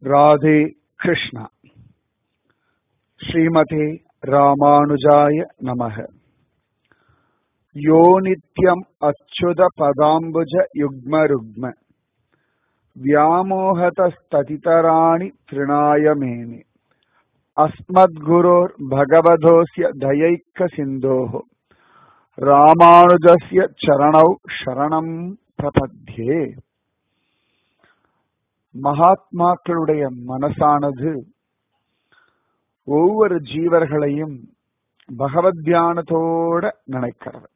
ராதே கிருஷ்ணா ஸ்ரீமதே ராமானுஜாய நமக யோ நித்யம் அச்சுத பதாம்புஜ யுக்ம ருக்ம व्यामोहतस्ततितराणि तृणाय मेने अस्मद्गुरोर्भगवधोऽस्य दयैकसिन्धोः ராமானுஜஸ்ய சரணௌ சரணம் பிரபத்யே மகாத்மாக்களுடைய மனசானது ஒவ்வொரு ஜீவர்களையும் பகவத் தியானத்தோட நினைக்கிறது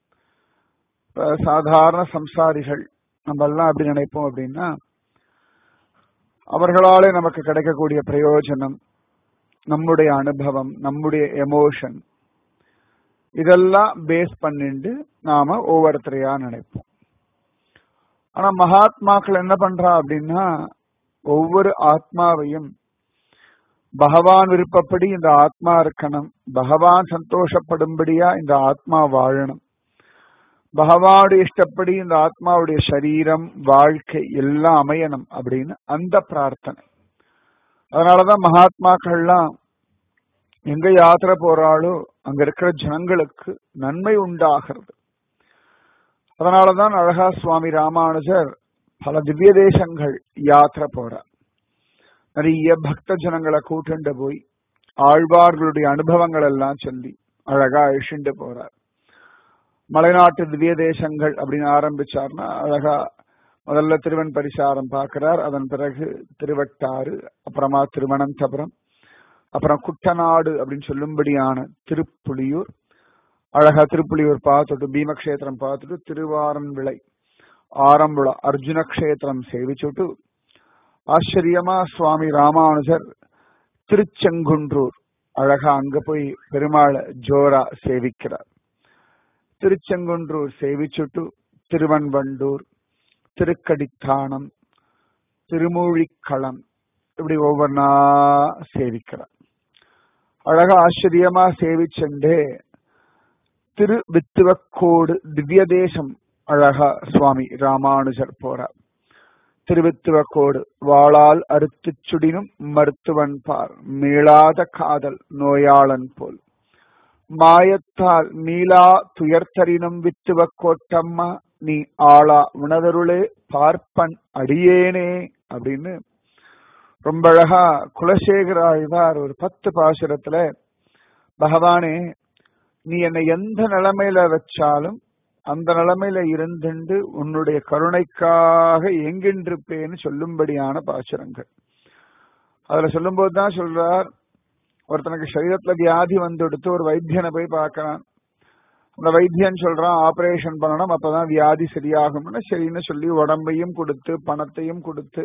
சாதாரண சம்சாரிகள் நம்ம எல்லாம் எப்படி நினைப்போம் அப்படின்னா அவர்களாலே நமக்கு கிடைக்கக்கூடிய பிரயோஜனம் நம்முடைய அனுபவம் நம்முடைய எமோஷன் இதெல்லாம் பேஸ் பண்ணிட்டு நாம ஒவ்வொருத்தரையா நினைப்போம் ஆனா மகாத்மாக்கள் என்ன பண்றா அப்படின்னா ஒவ்வொரு ஆத்மாவையும் பகவான் விருப்பப்படி இந்த ஆத்மா இருக்கணும் பகவான் சந்தோஷப்படும்படியா இந்த ஆத்மா வாழணும் பகவானுடைய இஷ்டப்படி இந்த ஆத்மாவுடைய சரீரம் வாழ்க்கை எல்லாம் அமையணும் அப்படின்னு அந்த பிரார்த்தனை அதனாலதான் மகாத்மாக்கள்லாம் எங்க யாத்திரை போறாளோ அங்க இருக்கிற ஜனங்களுக்கு நன்மை உண்டாகிறது அதனாலதான் அழகா சுவாமி ராமானுஜர் பல திவ்ய தேசங்கள் யாத்திரை போறார் நிறைய பக்த ஜனங்களை கூட்டுண்டு போய் ஆழ்வார்களுடைய அனுபவங்கள் எல்லாம் சொல்லி அழகா அழிச்சுண்டு போறார் மலைநாட்டு திவ்ய தேசங்கள் அப்படின்னு ஆரம்பிச்சார்னா அழகா முதல்ல திருவன் பரிசாரம் பார்க்கிறார் அதன் பிறகு திருவட்டாறு அப்புறமா திருவனந்தபுரம் அப்புறம் குட்டநாடு அப்படின்னு சொல்லும்படியான திருப்புலியூர் அழகா திருப்புலியூர் பார்த்துட்டு பீமக்ஷேத்திரம் பார்த்துட்டு திருவாரன் விளை ஆரம்புல அர்ஜுன கஷேத்திரம் சேவிச்சுட்டு ஆச்சரியமா சுவாமி ராமானுஜர் திருச்செங்குன்றூர் அழகா அங்க போய் பெருமாளை ஜோரா சேவிக்கிறார் திருச்செங்குன்றூர் சேவிச்சுட்டு திருவன்வண்டூர் திருக்கடித்தானம் திருமூழிக்களம் இப்படி ஒவ்வொன்னா சேவிக்கிறார் அழகா ஆச்சரியமா சேவிச்சண்டே திரு வித்துவக்கோடு திவ்ய தேசம் அழகா சுவாமி ராமானுஜர் போறார் திருவித்துவக்கோடு வாளால் அறுத்து சுடினும் மருத்துவன் பார் மீளாத காதல் நோயாளன் போல் மாயத்தால் மீளா துயர்த்தரினும் வித்துவ கோட்டம்மா நீ ஆளா உணதருளே பார்ப்பன் அடியேனே அப்படின்னு ரொம்ப அழகா குலசேகர ஆழ்வார் ஒரு பத்து பாசுரத்துல பகவானே நீ என்னை எந்த நிலைமையில வச்சாலும் அந்த நிலைமையில இருந்துண்டு உன்னுடைய கருணைக்காக எங்கின்றிருப்பேன்னு சொல்லும்படியான பாசுரங்கள் அதுல சொல்லும்போது தான் சொல்றார் ஒருத்தனுக்கு சரீரத்துல வியாதி வந்துடுத்து ஒரு வைத்தியனை போய் பார்க்கறான் அந்த வைத்தியன் சொல்றான் ஆபரேஷன் பண்ணணும் அப்பதான் வியாதி சரியாகும்னு சரின்னு சொல்லி உடம்பையும் கொடுத்து பணத்தையும் கொடுத்து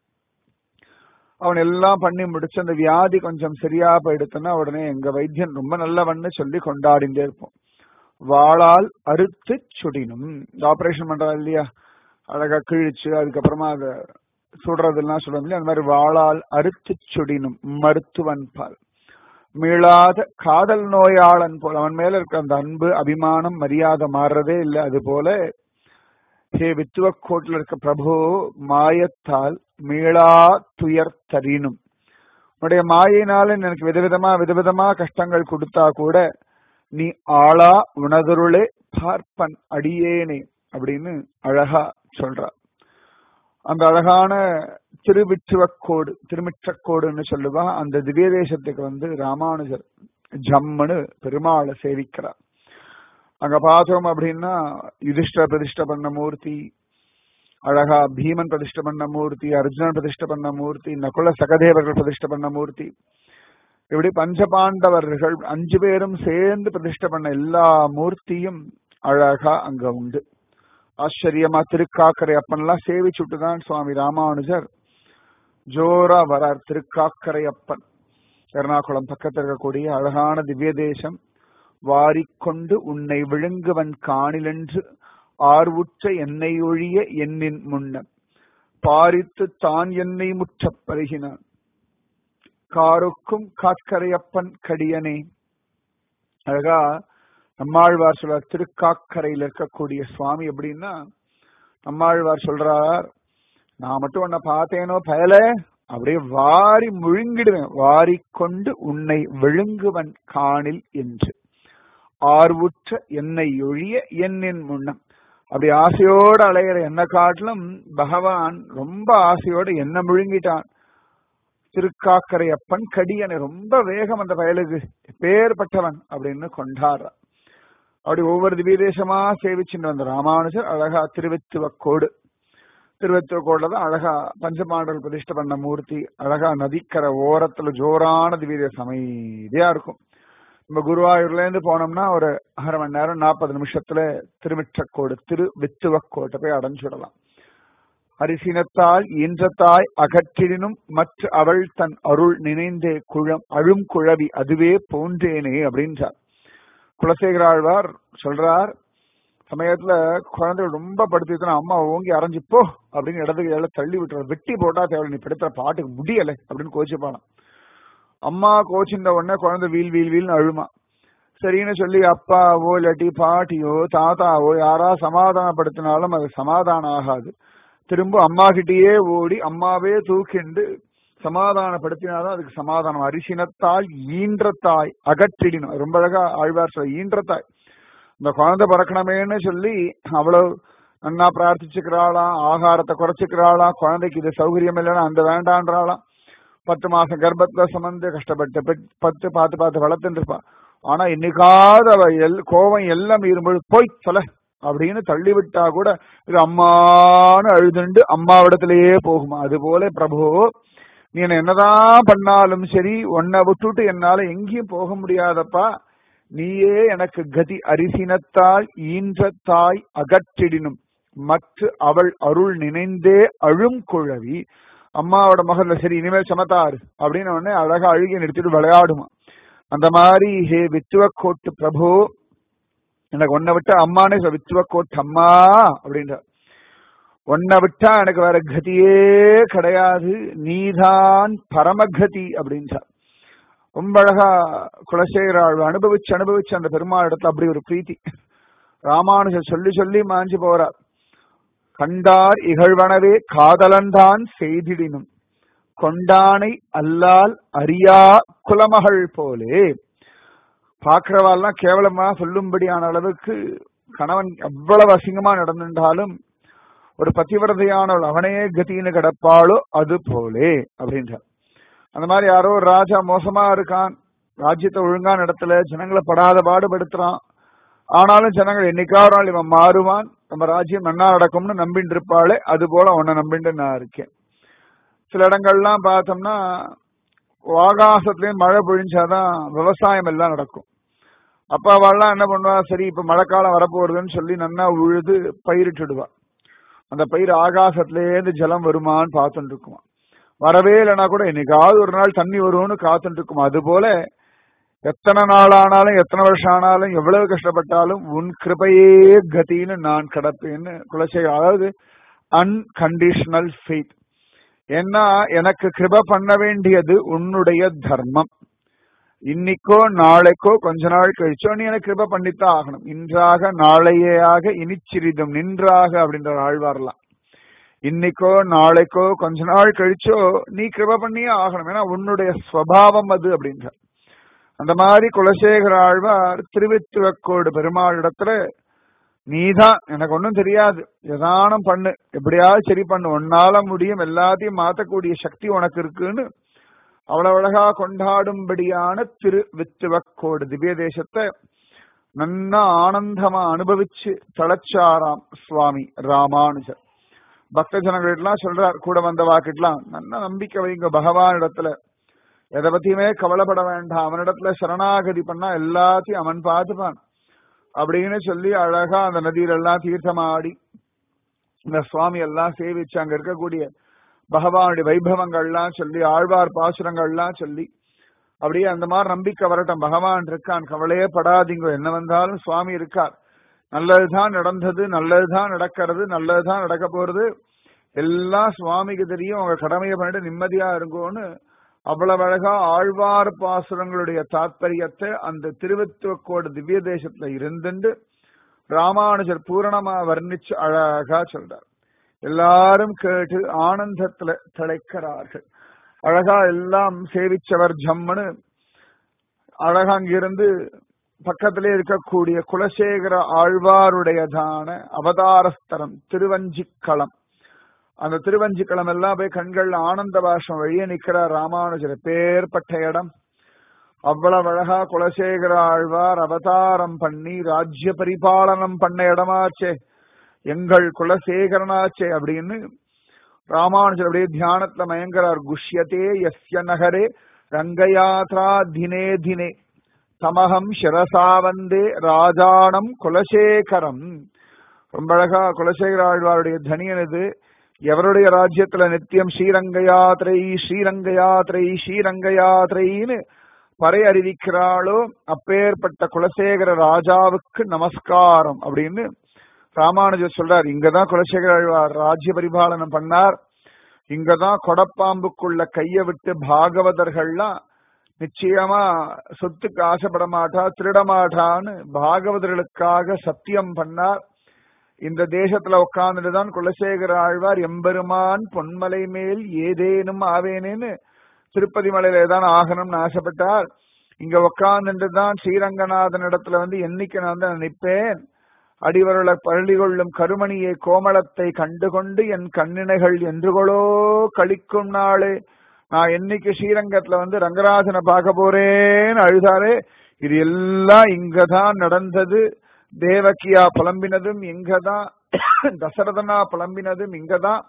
அவன் எல்லாம் பண்ணி முடிச்சு அந்த வியாதி கொஞ்சம் சரியா போயிடுத்துன்னா உடனே எங்க வைத்தியன் ரொம்ப நல்லவன்னு சொல்லி கொண்டாடிட்டே இருப்போம் வாளால் அறுத்து சுடினும் இந்த ஆபரேஷன் பண்றா இல்லையா அழகா கிழிச்சு அதுக்கப்புறமா அதை சுடுறதெல்லாம் சொல்லுவோம் இல்லையா அந்த மாதிரி வாளால் அறுத்து சுடினும் மருத்துவன் பால் மீளாத காதல் நோயாளன் போல் அவன் மேல இருக்க அந்த அன்பு அபிமானம் மரியாதை மாறுறதே இல்லை அது போல ஹே வித்துவக்கோட்டில் இருக்க பிரபு மாயத்தால் மீளா துயர் தரினும் உன்னுடைய மாயினால எனக்கு விதவிதமா விதவிதமா கஷ்டங்கள் கொடுத்தா கூட நீ ஆளா உணதருளே பார்ப்பன் அடியேனே அப்படின்னு அழகா சொல்றா அந்த அழகான திருவிற்றுவக்கோடு திருமிற்றக்கோடுன்னு சொல்லுவா அந்த திவ்ய தேசத்துக்கு வந்து ராமானுஜர் ஜம்முன்னு பெருமாளை சேவிக்கிறார் அங்க பார்த்தோம் அப்படின்னா யுதிஷ்ட பிரதிஷ்ட பண்ண மூர்த்தி அழகா பீமன் பிரதிஷ்ட பண்ண மூர்த்தி அர்ஜுனன் பிரதிஷ்ட பண்ண மூர்த்தி நகுல சகதேவர்கள் பிரதிஷ்ட பண்ண மூர்த்தி இப்படி பஞ்சபாண்டவர்கள் அஞ்சு பேரும் சேர்ந்து பிரதிஷ்ட பண்ண எல்லா மூர்த்தியும் அழகா அங்க உண்டு ஆச்சரியமா திருக்காக்கரை அப்பன்லாம் சேவிச்சுட்டு தான் சுவாமி ராமானுஜர் ஜோரா வரார் திருக்காக்கரை அப்பன் எர்ணாகுளம் பக்கத்தில் இருக்கக்கூடிய அழகான திவ்ய தேசம் வாரிக்கொண்டு உன்னை விழுங்குவன் காணிலென்று ஆர்வுற்ற என்னை ஒழிய என்னின் முன்ன பாரித்து தான் என்னை முற்றப் பருகினான் காருக்கும் காக்கரையப்பன் கடியனே அழகா நம்மாழ்வார் சொல்றார் திருக்காக்கரையில் இருக்கக்கூடிய சுவாமி எப்படின்னா நம்மாழ்வார் சொல்றார் நான் மட்டும் உன்னை பார்த்தேனோ பயல அப்படியே வாரி முழுங்கிடுவேன் வாரிக்கொண்டு உன்னை விழுங்குவன் காணில் என்று ஆர்வுற்ற என்னை ஒழிய என்னின் முன்னம் அப்படி ஆசையோடு அலையிற என்ன காட்டிலும் பகவான் ரொம்ப ஆசையோடு என்ன முழுங்கிட்டான் திருக்காக்கரை அப்பன் கடியனை ரொம்ப வேகம் அந்த வயலுக்கு பேர்பட்டவன் அப்படின்னு கொண்டாடுறான் அப்படி ஒவ்வொரு திவ்ய தேசமா சேவிச்சுட்டு வந்த ராமானுஜர் அழகா திருவெத்துவக்கோடு திருவெத்துவக்கோடுல தான் அழகா பஞ்சபாண்டவர் பிரதிஷ்ட பண்ண மூர்த்தி அழகா நதிக்கரை ஓரத்துல ஜோரான திவ்ய தேசம் அமைதியா இருக்கும் நம்ம குருவாயூர்ல இருந்து போனோம்னா ஒரு அரை மணி நேரம் நாற்பது நிமிஷத்துல திருமிற்றக்கோடு திரு வித்துவக்கோட்டை போய் அடைஞ்சுடலாம் அரிசினத்தால் ஈன்றத்தாய் அகற்றினும் மற்ற அவள் தன் அருள் நினைந்தே குழம் அழும் குழவி அதுவே போன்றேனே அப்படின்றார் குலசேகர ஆழ்வார் சொல்றார் சமயத்துல குழந்தை ரொம்ப படுத்திட்டுனா அம்மா ஓங்கி அரைஞ்சு போ அப்படின்னு இடத்துக்கு எல்லாம் தள்ளி விட்டுற வெட்டி போட்டா தேவை நீ படுத்துற பாட்டுக்கு முடியலை அப்படின்னு கோச்சிப்பானாம் அம்மா கோச்சின்ற உடனே குழந்தை வீல் வீல் வீல்னு அழுமா சரின்னு சொல்லி அப்பாவோ இல்லாட்டி பாட்டியோ தாத்தாவோ யாரா சமாதானப்படுத்தினாலும் அது சமாதானம் ஆகாது திரும்ப அம்மா கிட்டேயே ஓடி அம்மாவே தூக்கிண்டு சமாதானப்படுத்தினாதான் அதுக்கு சமாதானம் அரிசினத்தால் ஈன்றத்தாய் அகற்றிடணும் ரொம்ப அழகா ஆழ்வார் சொல்ல ஈன்றத்தாய் இந்த குழந்தை பிறக்கணுமேன்னு சொல்லி அவ்வளவு நன்னா பிரார்த்திச்சுக்கிறாளாம் ஆகாரத்தை குறைச்சிக்கிறாளாம் குழந்தைக்கு இது சௌகரியம் இல்லைன்னா அந்த வேண்டான்றாளாம் பத்து மாசம் கர்ப்பத்துல சுமந்து கஷ்டப்பட்டு பத்து பார்த்து பார்த்து வளர்த்துட்டு இருப்பா ஆனா இன்னைக்காவது அவ எல் கோவம் எல்லாம் இரும்பொழுது போய் சொல்ல அப்படின்னு தள்ளி விட்டா கூட இது அம்மான்னு அழுதுண்டு அம்மாவிடத்திலேயே போகுமா அது போல பிரபு நீ என்ன என்னதான் பண்ணாலும் சரி உன்னை விட்டுட்டு என்னால எங்கேயும் போக முடியாதப்பா நீயே எனக்கு கதி அரிசினத்தால் ஈன்ற தாய் அகற்றிடினும் மற்ற அவள் அருள் நினைந்தே அழும் குழவி அம்மாவோட மகன்ல சரி இனிமேல் சமத்தாரு அப்படின்னு உடனே அழகா அழுகி நிறுத்திட்டு விளையாடுமா அந்த மாதிரி ஹே வித்துவக்கோட்டு பிரபு எனக்கு உன்னை விட்டா அம்மானே சொல்ல வித்துவக்கோட்டு அம்மா அப்படின்ற உன்னை விட்டா எனக்கு வேற கதியே கிடையாது நீதான் பரமகதி அப்படின்றார் ரொம்ப அழகா குலசேகராழ்வு அனுபவிச்சு அனுபவிச்சு அந்த பெருமாள் இடத்துல அப்படி ஒரு பிரீத்தி ராமானுஜர் சொல்லி சொல்லி மாஞ்சு போறார் கண்டார் இகழ்வனவே காதலன்தான் செய்திடினும் கொண்டானை அல்லால் அறியா குலமகள் போலே பாக்குறவாள்லாம் கேவலமா சொல்லும்படியான அளவுக்கு கணவன் எவ்வளவு அசிங்கமா நடந்துட்டாலும் ஒரு பதிவிரதையானவள் அவனே கத்தின்னு கிடப்பாளோ அது போலே அப்படின்றார் அந்த மாதிரி யாரோ ஒரு ராஜா மோசமா இருக்கான் ராஜ்யத்தை ஒழுங்கா நடத்தல ஜனங்களை படாத பாடுபடுத்துறான் ஆனாலும் ஜனங்கள் என்னைக்காவது நாள் இவன் மாறுவான் நம்ம ராஜ்யம் நன்னா நடக்கும்னு நம்பிட்டு இருப்பாளே அது போல உன்னை நம்பிட்டு நான் இருக்கேன் சில இடங்கள்லாம் பார்த்தோம்னா ஆகாசத்துலயும் மழை பொழிஞ்சாதான் விவசாயம் எல்லாம் நடக்கும் அப்ப அவள்லாம் என்ன பண்ணுவா சரி இப்ப மழைக்காலம் வரப்போறதுன்னு சொல்லி நன்னா உழுது பயிரிட்டுடுவா அந்த பயிர் ஆகாசத்திலேருந்து ஜலம் வருமான்னு பார்த்துட்டு இருக்குமா வரவே இல்லைன்னா கூட என்னைக்காவது ஒரு நாள் தண்ணி வரும்னு காத்துட்டு இருக்குமா அது போல எத்தனை நாள் ஆனாலும் எத்தனை வருஷம் ஆனாலும் எவ்வளவு கஷ்டப்பட்டாலும் உன் கிருபையே கதின்னு நான் கிடப்பேன்னு குலசேகர் அதாவது அன்கண்டிஷனல் ஃபெய்த் ஏன்னா எனக்கு கிருப பண்ண வேண்டியது உன்னுடைய தர்மம் இன்னைக்கோ நாளைக்கோ கொஞ்ச நாள் கழிச்சோ நீ எனக்கு கிருப பண்ணித்தான் ஆகணும் இன்றாக நாளையாக இனிச்சிறிதும் நின்றாக அப்படின்ற ஆழ்வார்லாம் இன்னைக்கோ நாளைக்கோ கொஞ்ச நாள் கழிச்சோ நீ கிருப பண்ணியே ஆகணும் ஏன்னா உன்னுடைய ஸ்வபாவம் அது அப்படின்ற அந்த மாதிரி குலசேகர ஆழ்வார் திருவித்துவக்கோடு பெருமாள் இடத்துல நீதான் எனக்கு ஒன்றும் தெரியாது எதானம் பண்ணு எப்படியாவது சரி பண்ணு உன்னால முடியும் எல்லாத்தையும் மாத்தக்கூடிய சக்தி உனக்கு இருக்குன்னு அவ்வளவு அழகா கொண்டாடும்படியான திரு வித்துவக்கோடு திவ்ய தேசத்தை நன்னா ஆனந்தமா அனுபவிச்சு தளச்சாராம் சுவாமி ராமானுஜர் பக்த ஜனங்கள்லாம் சொல்றார் கூட வந்த வாக்கிட்டலாம் நல்ல நம்பிக்கை வைங்க பகவான் இடத்துல எதை பத்தியுமே கவலைப்பட வேண்டாம் அவனிடத்துல சரணாகதி பண்ணா எல்லாத்தையும் அவன் பார்த்துப்பான் அப்படின்னு சொல்லி அழகா அந்த நதியில எல்லாம் தீர்த்தமாடி இந்த சுவாமி எல்லாம் சேவிச்சு அங்க இருக்கக்கூடிய பகவானுடைய வைபவங்கள்லாம் சொல்லி ஆழ்வார் பாசுரங்கள்லாம் சொல்லி அப்படியே அந்த மாதிரி நம்பிக்கை வரட்டும் பகவான் இருக்கான் கவலையே படாதீங்க என்ன வந்தாலும் சுவாமி இருக்கார் நல்லதுதான் நடந்தது நல்லதுதான் நடக்கிறது நல்லதுதான் நடக்க போறது எல்லாம் சுவாமிக்கு தெரியும் உங்க கடமையை பண்ணிட்டு நிம்மதியா இருங்கோன்னு அவ்வளவு அழகா ஆழ்வார் பாசுரங்களுடைய தாத்பரியத்தை அந்த திருவத்துவக்கோடு திவ்ய தேசத்துல இருந்துண்டு ராமானுஜர் பூரணமா வர்ணிச்சு அழகா சொல்றார் எல்லாரும் கேட்டு ஆனந்தத்துல திளைக்கிறார்கள் அழகா எல்லாம் சேவிச்சவர் ஜம்முன்னு அழகா அங்கிருந்து பக்கத்திலே இருக்கக்கூடிய குலசேகர ஆழ்வாருடையதான அவதாரஸ்தரம் திருவஞ்சிக்களம் அந்த திருவஞ்சிக்களம் எல்லாம் போய் கண்கள் ஆனந்த பாஷம் வழியே நிக்கிறார் ராமானுஜர் பேர்பட்ட இடம் அவ்வளவு அழகா குலசேகர ஆழ்வார் அவதாரம் பண்ணி ராஜ்ய பரிபாலனம் பண்ண இடமாச்சே எங்கள் குலசேகரனாச்சே அப்படின்னு ராமானுஜர் அப்படியே தியானத்துல மயங்கரார் குஷ்யதே எஸ்ய நகரே ரங்கயாத்ரா தினே தினே தமகம் சிரசா வந்தே ராஜானம் குலசேகரம் ரொம்ப அழகா குலசேகர ஆழ்வாருடைய தனியன் இது எவருடைய ராஜ்யத்துல நித்தியம் ஸ்ரீரங்க யாத்திரை ஸ்ரீரங்க யாத்திரை ஸ்ரீரங்க யாத்திரைன்னு பறை அறிவிக்கிறாளோ அப்பேற்பட்ட குலசேகர ராஜாவுக்கு நமஸ்காரம் அப்படின்னு ராமானுஜர் சொல்றார் இங்கதான் குலசேகர ஆழ்வார் ராஜ்ய பரிபாலனம் பண்ணார் இங்கதான் கொடப்பாம்புக்குள்ள கைய விட்டு பாகவதர்கள்லாம் நிச்சயமா சொத்துக்கு ஆசைப்பட மாட்டா திருட மாட்டான்னு பாகவதர்களுக்காக சத்தியம் பண்ணார் இந்த தேசத்துல உட்கார்ந்துட்டு தான் குலசேகர ஆழ்வார் எம்பெருமான் பொன்மலை மேல் ஏதேனும் ஆவேனேன்னு திருப்பதி மலையில ஏதான் ஆகணும்னு ஆசைப்பட்டார் இங்க உட்கார்ந்துட்டு தான் ஸ்ரீரங்கநாதன் இடத்துல வந்து என்னைக்கு நான் வந்து நிற்பேன் அடிவருள பள்ளி கொள்ளும் கருமணியை கோமளத்தை கண்டுகொண்டு என் கண்ணினைகள் என்றுகளோ கழிக்கும் நாளே நான் என்னைக்கு ஸ்ரீரங்கத்துல வந்து ரங்கராஜனை பார்க்க போறேன்னு அழுதாரே இது எல்லாம் இங்கதான் நடந்தது தேவகியா புலம்பினதும் இங்கதான் தசரதனா புலம்பினதும் இங்கதான்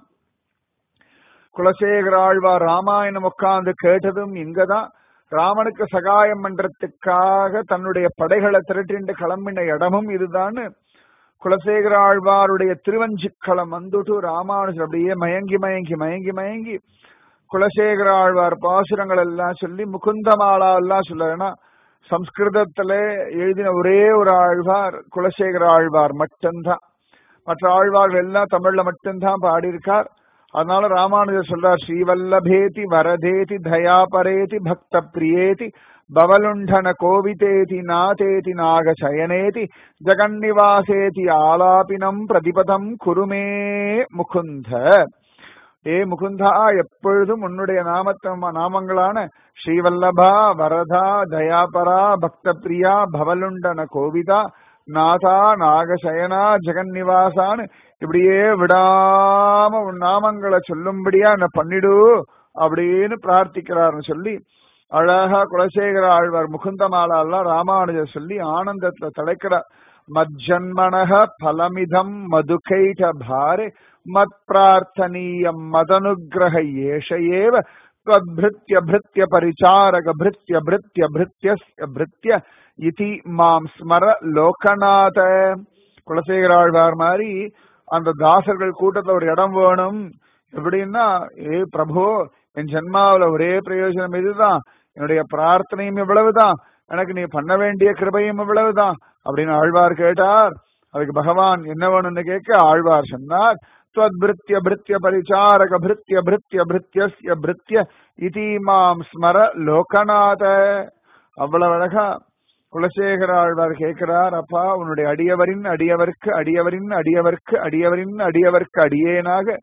குலசேகர ஆழ்வார் ராமாயணம் உட்கார்ந்து கேட்டதும் இங்கதான் ராமனுக்கு சகாயம் பண்றதுக்காக தன்னுடைய படைகளை திரட்டிண்டு கிளம்பின இடமும் இதுதான்னு குலசேகர ஆழ்வாருடைய திருவஞ்சிக்களம் வந்துட்டு ராமானுஜர் அப்படியே மயங்கி மயங்கி மயங்கி மயங்கி குலசேகர ஆழ்வார் பாசுரங்கள் எல்லாம் சொல்லி முகுந்தமாலா எல்லாம் சொல்ல சம்ஸ்கிருதத்துல எழுதின ஒரே ஒரு ஆழ்வார் குலசேகர ஆழ்வார் மட்டும்தான் மற்ற ஆழ்வார்கள் எல்லாம் தமிழ்ல மட்டும்தான் பாடியிருக்கார் அதனால ராமானுஜர் சொல்றார் ஸ்ரீவல்லபேதி வரதேதி தயாபரேதி பக்த பிரியேதி பவலுண்டன கோவிதேதி நாதேதி நாகசயனேதி ஜெகன்னிவாசேதி ஆலாபினம் பிரதிபதம் குருமே முகுந்த ஏ முகுந்தா எப்பொழுதும் உன்னுடைய நாமத்த நாமங்களான ஸ்ரீவல்லபா வரதா தயாபரா பக்த பிரியா பவலுண்டன கோவிதா நாதா நாகசயனா ஜெகன்னிவாசான்னு இப்படியே விடாம உன் நாமங்களை சொல்லும்படியா என்ன பண்ணிடு அப்படின்னு பிரார்த்திக்கிறார்னு சொல்லி அழகா குலசேகர ஆழ்வார் முகுந்தமாலாம் ராமானுஜர் சொல்லி ஆனந்தத்துல தலைக்கிறார் மஜ்ஜன்மனக பலமிதம் மதுகைட பாரே மத் பிரார்த்தனீயம் மதனுகிரக ஏஷ ஏவ त्वद्भृत्य भृत्य परिचारक भृत्य भृत्य भृत्य भृत्य இதி மாம் ஸ்மர லோகநாத குலசேகர ஆழ்வார் மாதிரி அந்த தாசர்கள் கூட்டத்துல ஒரு இடம் வேணும் எப்படின்னா ஏ பிரபு என் ஜென்மாவில ஒரே பிரயோஜனம் இதுதான் என்னுடைய பிரார்த்தனையும் இவ்வளவுதான் எனக்கு நீ பண்ண வேண்டிய கிருபையும் இவ்வளவுதான் அப்படின்னு ஆழ்வார் கேட்டார் அதுக்கு பகவான் என்ன வேணும்னு கேட்க ஆழ்வார் சொன்னார் त्वद्भृत्य भृत्य परिचारक भृत्य भृत्य भृत्यस्य भृत्य इति மாம் ஸ்மர லோகநாத அவ்வளவு அழகா குலசேகர ஆழ்வார் கேட்கிறார் அப்பா உன்னுடைய அடியவரின் அடியவர்க்கு அடியவரின் அடியவர்க்கு அடியவரின் அடியவர்க்கு அடியேனாக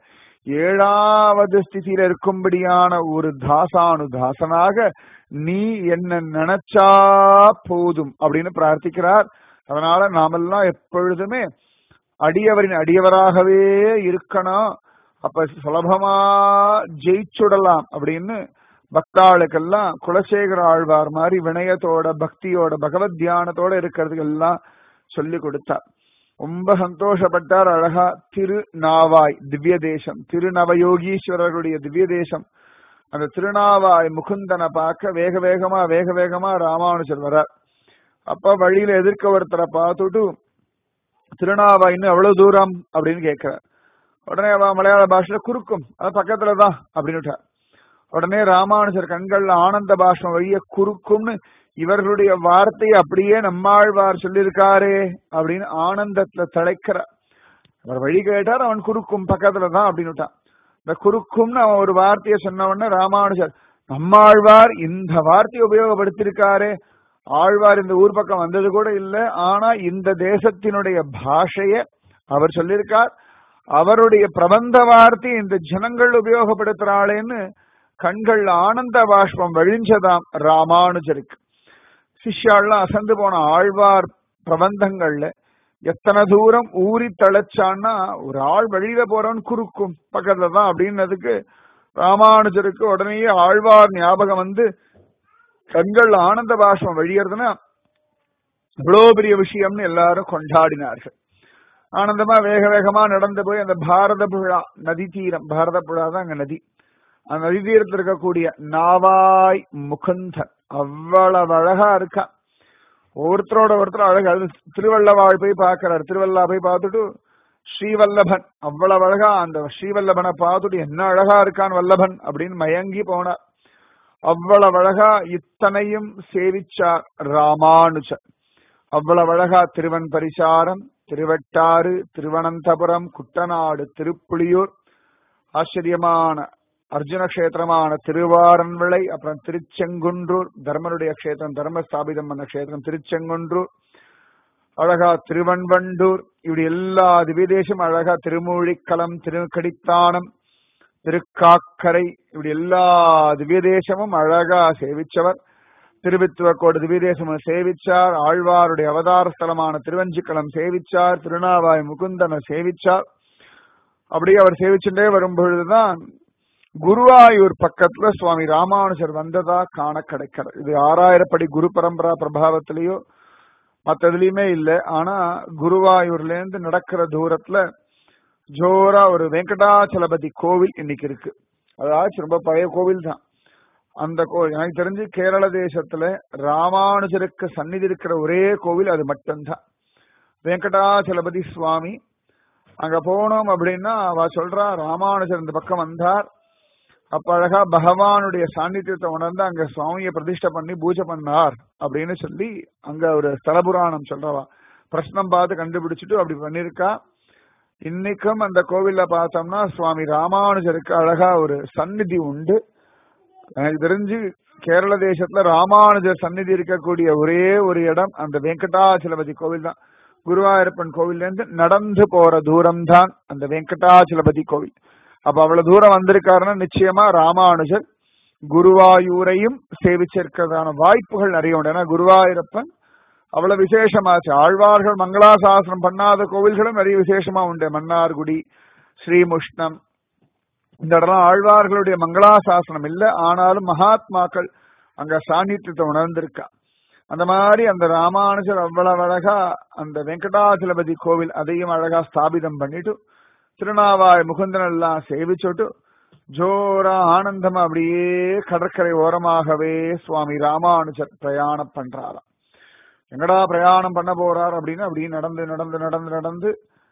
ஏழாவது ஸ்திதியில இருக்கும்படியான ஒரு தாசானு தாசனாக நீ என்ன நினைச்சா போதும் அப்படின்னு பிரார்த்திக்கிறார் அதனால நாமெல்லாம் எப்பொழுதுமே அடியவரின் அடியவராகவே இருக்கணும் அப்ப சுலபமா ஜெயிச்சுடலாம் அப்படின்னு பக்தாளுக்கெல்லாம் குலசேகர ஆழ்வார் மாதிரி வினயத்தோட பக்தியோட பகவத் தியானத்தோட இருக்கிறதுக்கு எல்லாம் சொல்லி கொடுத்தார் ரொம்ப சந்தோஷப்பட்டார் அழகா திருநாவாய் திவ்ய தேசம் திருநவயோகீஸ்வரர்களுடைய திவ்ய தேசம் அந்த திருநாவாய் முகுந்தனை பார்க்க வேக வேகமா வேக வேகமா ராமானுஜர் வரார் அப்ப வழியில எதிர்க்க ஒருத்தரை பார்த்துட்டு திருநாவாயின்னு எவ்வளவு தூரம் அப்படின்னு கேட்கிறார் உடனே அவ மலையாள பாஷையில குறுக்கும் அது பக்கத்துலதான் அப்படின்னு உடனே ராமானுஜர் கண்கள்ல ஆனந்த பாஷம் வழிய குறுக்கும்னு இவர்களுடைய வார்த்தையை அப்படியே நம்மாழ்வார் சொல்லியிருக்காரே அப்படின்னு ஆனந்தத்துல தலைக்கிறார் அவர் வழி கேட்டார் அவன் குறுக்கும் பக்கத்துலதான் அப்படின்னு இந்த குறுக்கும்னு அவன் ஒரு வார்த்தையை சொன்ன உடனே ராமானுஜர் நம்மாழ்வார் இந்த வார்த்தையை உபயோகப்படுத்தியிருக்காரே ஆழ்வார் இந்த ஊர் பக்கம் வந்தது கூட இல்லை ஆனா இந்த தேசத்தினுடைய பாஷைய அவர் சொல்லியிருக்கார் அவருடைய பிரபந்த வார்த்தை இந்த ஜனங்கள் உபயோகப்படுத்துறாளேன்னு கண்கள்ல ஆனந்த பாஷ்பம் வழிஞ்சதாம் ராமானுஜருக்கு சிஷ்யாள்லாம் அசந்து போன ஆழ்வார் பிரபந்தங்கள்ல எத்தனை தூரம் ஊறி தழைச்சான்னா ஒரு ஆள் வெளியில போறவன் குறுக்கும் பக்கத்துல தான் அப்படின்னதுக்கு ராமானுஜருக்கு உடனே ஆழ்வார் ஞாபகம் வந்து கண்கள் ஆனந்த பாஷ்பம் வழியறதுன்னா இவ்வளவு பெரிய விஷயம்னு எல்லாரும் கொண்டாடினார்கள் ஆனந்தமா வேக வேகமா நடந்து போய் அந்த பாரத புழா நதி தீரம் பாரத புழா தான் அங்க நதி அந்த நதி தீரத்தில் இருக்கக்கூடிய நாவாய் முகுந்தன் அவ்வளவு அழகா இருக்கா ஒருத்தரோட ஒருத்தர் அழகா அது திருவள்ளவாள் போய் பார்க்கிறார் திருவள்ளா போய் பார்த்துட்டு ஸ்ரீவல்லபன் அவ்வளவு அழகா அந்த ஸ்ரீவல்லபனை பார்த்துட்டு என்ன அழகா இருக்கான் வல்லபன் அப்படின்னு மயங்கி போனார் அவ்வளவு அழகா இத்தனையும் சேவிச்சார் ராமானுஜர் அவ்வளவு அழகா திருவன் பரிசாரம் திருவட்டாறு திருவனந்தபுரம் குட்டநாடு திருப்புலியூர் ஆச்சரியமான அர்ஜுன கஷேத்திரமான திருவாரன்விளை அப்புறம் திருச்செங்குன்றூர் தர்மனுடைய கஷேத்திரம் தர்ம ஸ்தாபிதம் பண்ண கஷேத்திரம் திருச்செங்குன்றூர் அழகா திருவன்வண்டூர் இப்படி எல்லா திவ்யதேசம் அழகா திருமூழிக்களம் திருக்கடித்தானம் திருக்காக்கரை இப்படி எல்லா திவ்யதேசமும் அழகா சேவிச்சவர் திருவித்துவக்கோடு திவ்யதேசம் சேவிச்சார் ஆழ்வாருடைய அவதார ஸ்தலமான திருவஞ்சிக்களம் சேவிச்சார் திருநாவாய் முகுந்தனை சேவிச்சார் அப்படியே அவர் சேவிச்சுட்டே வரும் பொழுதுதான் குருவாயூர் பக்கத்துல சுவாமி ராமானுஜர் வந்ததா காண கிடைக்கிறது இது ஆறாயிரப்படி குரு பரம்பரா பிரபாவத்திலேயோ மத்ததுலயுமே இல்ல ஆனா குருவாயூர்ல இருந்து நடக்கிற தூரத்துல ஜோரா ஒரு வெங்கடாச்சலபதி கோவில் இன்னைக்கு இருக்கு அதாச்சும் ரொம்ப பழைய கோவில் தான் அந்த கோவில் எனக்கு தெரிஞ்சு கேரள தேசத்துல ராமானுஜருக்கு சந்நிதி இருக்கிற ஒரே கோவில் அது மட்டும்தான் வெங்கடாச்சலபதி சுவாமி அங்க போனோம் அப்படின்னா அவ சொல்றா ராமானுஜர் இந்த பக்கம் வந்தார் அப்ப அழகா பகவானுடைய சாநித்தியத்தை உணர்ந்து அங்க சுவாமியை பிரதிஷ்டை பண்ணி பூஜை பண்ணார் அப்படின்னு சொல்லி அங்க ஒரு ஸ்தல புராணம் சொல்றவா பிரശ്നം பார்த்து கண்டுபிடிச்சிட்டு அப்படி பண்ணிருக்கா இன்னைக்கும் அந்த கோவில்ல பார்த்தோம்னா சுவாமி ராமானுஜருக்கு அழகா ஒரு சந்நிதி உண்டு எனக்கு தெரிஞ்சு கேரள தேசத்துல ராமானுஜர் சந்நிதி இருக்கக்கூடிய ஒரே ஒரு இடம் அந்த வெங்கடாச்சலபதி கோவில் தான் குருவாயூரப்பன் கோவில்ல இருந்து நடந்து போற தூரம் தான் அந்த வெங்கடாச்சலபதி கோவில் அப்ப அவ்வளவு தூரம் வந்திருக்காருன்னா நிச்சயமா ராமானுஜர் குருவாயூரையும் சேவிச்சிருக்கிறதான வாய்ப்புகள் நிறைய உண்டு ஏன்னா குருவாயூரப்பன் அவ்வளவு விசேஷமாச்சு ஆழ்வார்கள் மங்களாசாசனம் பண்ணாத கோவில்களும் நிறைய விசேஷமா உண்டு மன்னார்குடி ஸ்ரீமுஷ்ணம் இந்த இடம்லாம் ஆழ்வார்களுடைய மங்களாசாசனம் இல்ல ஆனாலும் மகாத்மாக்கள் அங்க சாநித்தியத்தை உணர்ந்திருக்கா அந்த மாதிரி அந்த ராமானுஜர் அவ்வளவு அழகா அந்த வெங்கடாச்சலபதி கோவில் அதையும் அழகா ஸ்தாபிதம் பண்ணிட்டு திருநாவாய் முகுந்தன் எல்லாம் சேவிச்சுட்டு ஜோரா ஆனந்தமா அப்படியே கடற்கரை ஓரமாகவே சுவாமி ராமானுஜர் பிரயாணம் பண்றாராம் எங்கடா பிரயாணம் பண்ண போறார் அப்படின்னு அப்படி நடந்து நடந்து நடந்து நடந்து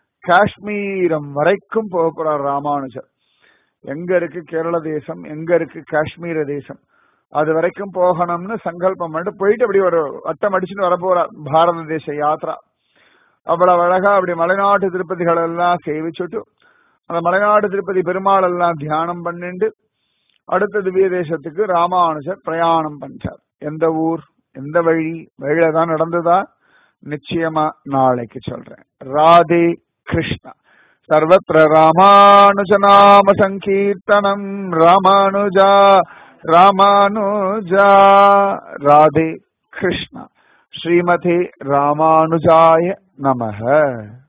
காஷ்மீரம் வரைக்கும் போக போறார் ராமானுஜர் எங்க இருக்கு கேரள தேசம் எங்க இருக்கு காஷ்மீர தேசம் அது வரைக்கும் போகணும்னு சங்கல்பம் பண்ணிட்டு போயிட்டு அப்படி ஒரு வட்டம் அடிச்சுட்டு வர போறார் பாரத தேச யாத்ரா அவ்வளவு அழகா அப்படி மலைநாட்டு திருப்பதிகள் எல்லாம் சேவிச்சுட்டு அந்த மலைநாடு திருப்பதி பெருமாள் எல்லாம் தியானம் பண்ணிட்டு அடுத்த திவ்ய தேசத்துக்கு ராமானுஜர் பிரயாணம் பண்றார் எந்த ஊர் எந்த வழி வழியில தான் நடந்ததா நிச்சயமா நாளைக்கு சொல்றேன் ராதே கிருஷ்ணா சர்வத்திர ராமானுஜ நாம சங்கீர்த்தனம் ராமானுஜா ராமானுஜா ராதே கிருஷ்ணா ஸ்ரீமதே ராமானுஜாய நமக